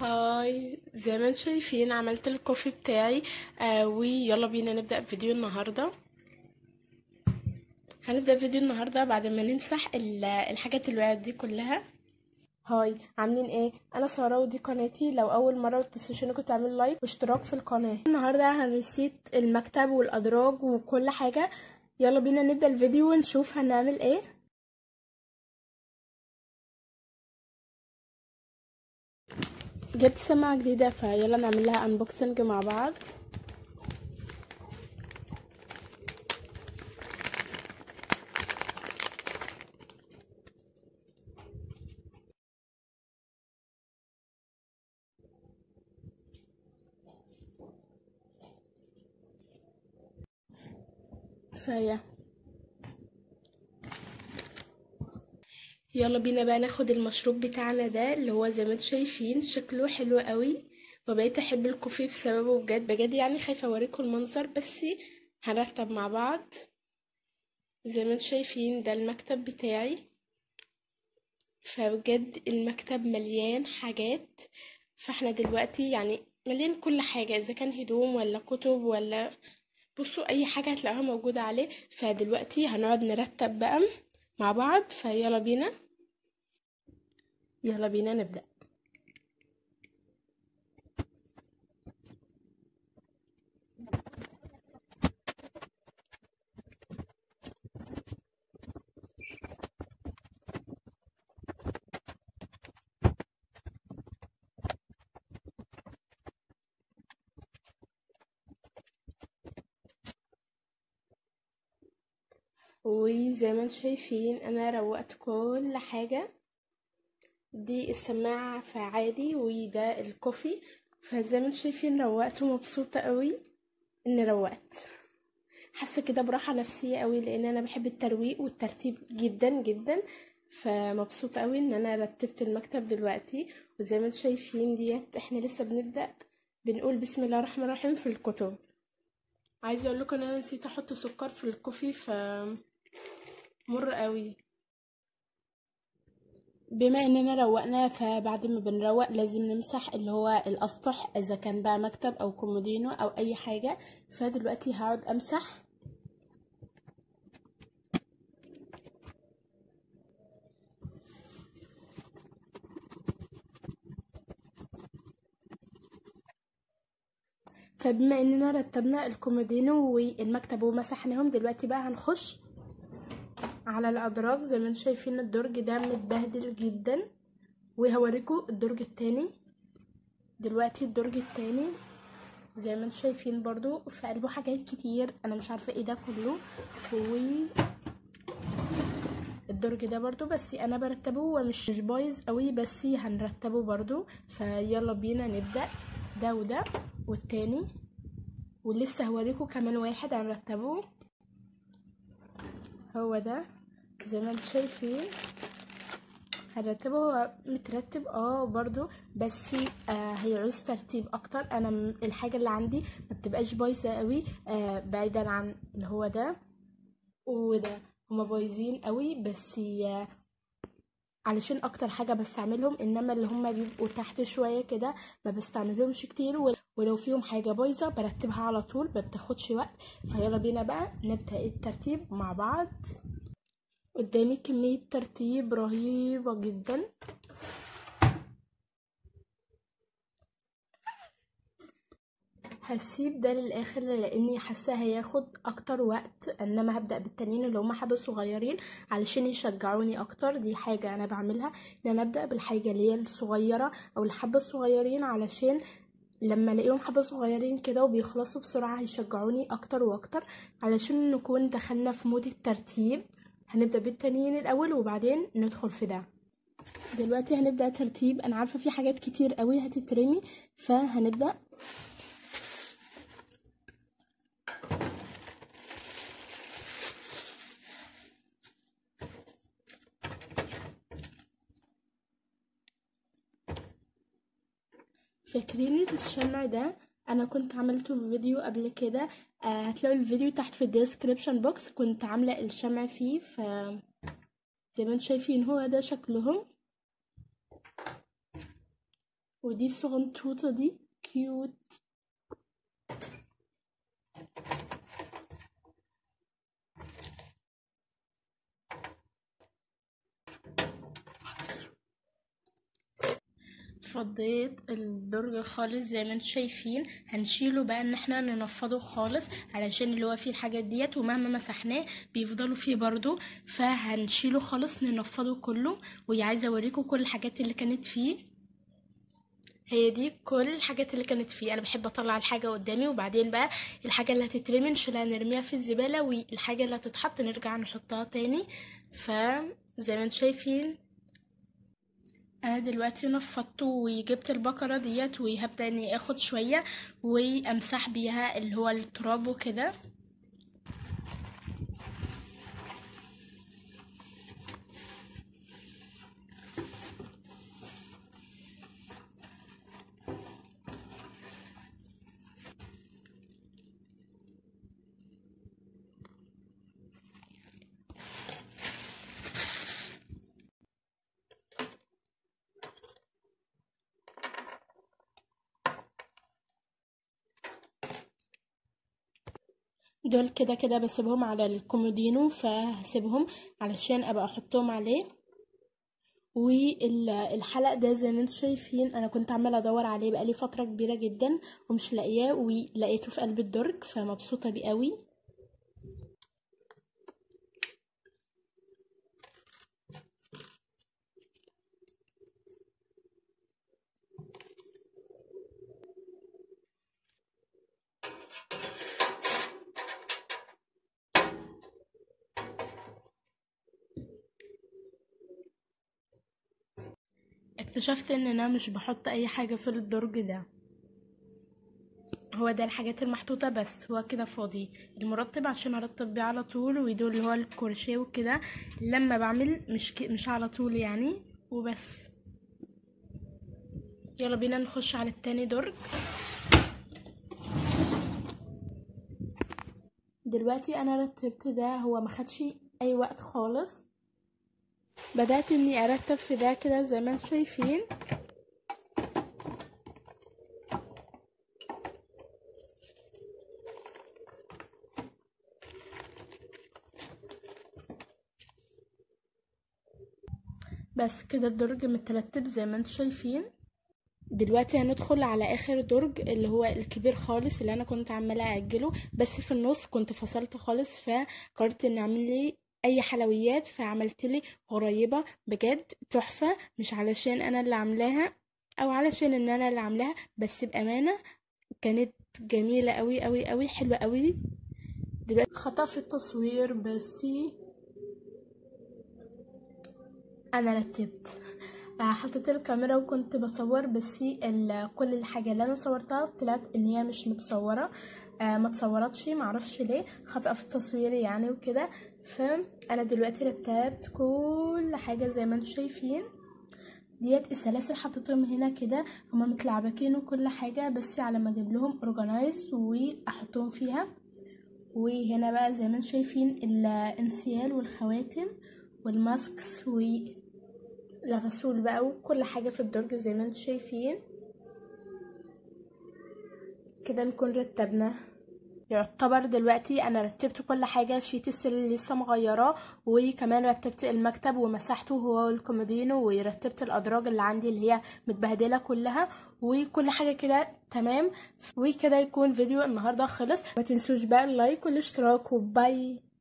هاي زي ما انتم شايفين عملت الكوفي بتاعي آه ويلا بينا نبدأ فيديو النهاردة هنبدأ فيديو النهاردة بعد ما نمسح ال- الحاجات اللي وقعت دي كلها هاي عاملين ايه انا ساره ودي قناتي لو اول مره متنسوش انكم تعملوا لايك واشتراك في القناه النهارده هنرسيت المكتب والادراج وكل حاجه يلا بينا نبدا الفيديو ونشوف هنعمل ايه جبت سماعه جديده فيلا نعمل لها انبوكسنج مع بعض كفايه يلا بينا بقى ناخد المشروب بتاعنا ده اللي هو زي ما انتم شايفين شكله حلو قوي وبقيت احب الكوفي بسببه بجد بجد يعني خايفه اوريكم المنظر بس هنرتب مع بعض زي ما انتم شايفين ده المكتب بتاعي فبجد المكتب مليان حاجات فاحنا دلوقتي يعني مليان كل حاجه اذا كان هدوم ولا كتب ولا بصوا اي حاجه هتلاقوها موجوده عليه فدلوقتي هنقعد نرتب بقى مع بعض فيلا بينا يلا بينا نبدأ وزي ما انتم شايفين انا روقت كل حاجة دي السماعة فعادي وده الكوفي فزي ما انتم شايفين روقت ومبسوطة قوي اني روقت حاسة كده براحة نفسية قوي لان انا بحب الترويق والترتيب جدا جدا فمبسوطة قوي ان انا رتبت المكتب دلوقتي وزي ما انتم شايفين ديت احنا لسه بنبدأ بنقول بسم الله الرحمن الرحيم في الكتب عايزه اقول لكم ان انا نسيت احط سكر في الكوفي ف مر قوي بما اننا روقنا فبعد ما بنروق لازم نمسح اللي هو الاسطح اذا كان بقى مكتب او كومودينو او اي حاجه فدلوقتي هقعد امسح فبما اننا رتبنا الكومودينو والمكتب ومسحناهم دلوقتي بقى هنخش على الادراج زي ما انتم شايفين الدرج ده متبهدل جدا وهوريكم الدرج التاني دلوقتي الدرج التاني زي ما انتم شايفين برضو في قلبه حاجات كتير انا مش عارفه ايه ده كله و الدرج ده برضو بس انا برتبه هو مش مش بايظ قوي بس هنرتبه برضو فيلا بينا نبدا ده وده والتاني ولسه هوريكم كمان واحد هنرتبه هو ده زي ما انتم شايفين هنرتبه هو مترتب اه برضو بس آه هيعوز ترتيب اكتر انا م- الحاجه اللي عندي ما بتبقاش بايظه قوي آه بعيدا عن اللي هو ده وده هما بايظين قوي بس آه علشان اكتر حاجه بستعملهم انما اللي هما بيبقوا تحت شويه كده ما بستعملهمش كتير ول- ولو فيهم حاجه بايظه برتبها على طول ما بتاخدش وقت فيلا بينا بقى نبدا الترتيب مع بعض قدامي كميه ترتيب رهيبه جدا هسيب ده للاخر لاني حاسه هياخد اكتر وقت انما هبدا بالتانيين اللي هما حبه صغيرين علشان يشجعوني اكتر دي حاجه انا بعملها ان انا ابدا بالحاجه اللي هي الصغيره او الحبه الصغيرين علشان لما الاقيهم حبه صغيرين كده وبيخلصوا بسرعه هيشجعوني اكتر واكتر علشان نكون دخلنا في مود الترتيب هنبدا بالتانيين الاول وبعدين ندخل في ده دلوقتي هنبدا ترتيب انا عارفه في حاجات كتير قوي هتترمي فهنبدا فاكرين الشمع ده انا كنت عملته في فيديو قبل كده آه هتلاقوا الفيديو تحت في الديسكريبشن بوكس كنت عامله الشمع فيه ف زي ما انتم شايفين هو ده شكلهم ودي الصغنطوطة دي كيوت فضيت الدرج خالص زي ما انتم شايفين هنشيله بقى ان احنا ننفضه خالص علشان اللي هو فيه الحاجات ديت ومهما مسحناه بيفضلوا فيه برضو فهنشيله خالص ننفضه كله وهي عايزه اوريكم كل الحاجات اللي كانت فيه هي دي كل الحاجات اللي كانت فيه انا بحب اطلع الحاجه قدامي وبعدين بقى الحاجه اللي هتترمي نشيلها نرميها في الزباله والحاجه اللي هتتحط نرجع نحطها تاني فزي ما انتم شايفين انا دلوقتي نفضت وجبت البقرة ديت وهبدأ اني اخد شوية وامسح بيها اللي هو التراب وكده دول كده كده بسيبهم على الكومودينو فهسيبهم علشان ابقى احطهم عليه والحلق ده زي ما انتم شايفين انا كنت عماله ادور عليه بقالي فتره كبيره جدا ومش لاقياه ولقيته في قلب الدرج فمبسوطه بيه قوي اكتشفت ان انا مش بحط اي حاجة في الدرج ده هو ده الحاجات المحطوطة بس هو كده فاضي المرطب عشان ارطب بيه على طول ودول اللي هو الكروشيه وكده لما بعمل مش ك... مش على طول يعني وبس يلا بينا نخش على التاني درج دلوقتي انا رتبت ده هو ما خدش اي وقت خالص بدأت اني ارتب في ده كده زي ما انتم شايفين بس كده الدرج مترتب زي ما انتم شايفين دلوقتي هندخل على اخر درج اللي هو الكبير خالص اللي انا كنت عماله اجله بس في النص كنت فصلت خالص فقررت اني اعمل لي اي حلويات فعملت لي غريبه بجد تحفه مش علشان انا اللي عاملاها او علشان ان انا اللي عاملاها بس بامانه كانت جميله قوي قوي قوي حلوه قوي دلوقتي خطا في التصوير بس انا رتبت حطيت الكاميرا وكنت بصور بس كل الحاجه اللي انا صورتها طلعت ان هي مش متصوره آه ما اتصورتش معرفش ليه خطأ في التصوير يعني وكده فانا دلوقتي رتبت كل حاجه زي ما انتم شايفين ديت السلاسل حطيتهم هنا كده هما متلعبكين وكل حاجه بس على ما اجيب لهم اورجنايز واحطهم فيها وهنا بقى زي ما انتم شايفين الانسيال والخواتم والماسكس والغسول بقى وكل حاجه في الدرج زي ما انتم شايفين كده نكون رتبنا يعتبر دلوقتي انا رتبت كل حاجه شيت السرير لسه مغيراه وكمان رتبت المكتب ومسحته هو والكومودينو ورتبت الادراج اللي عندي اللي هي متبهدله كلها وكل حاجه كده تمام وكده يكون فيديو النهارده خلص ما تنسوش بقى اللايك والاشتراك وباي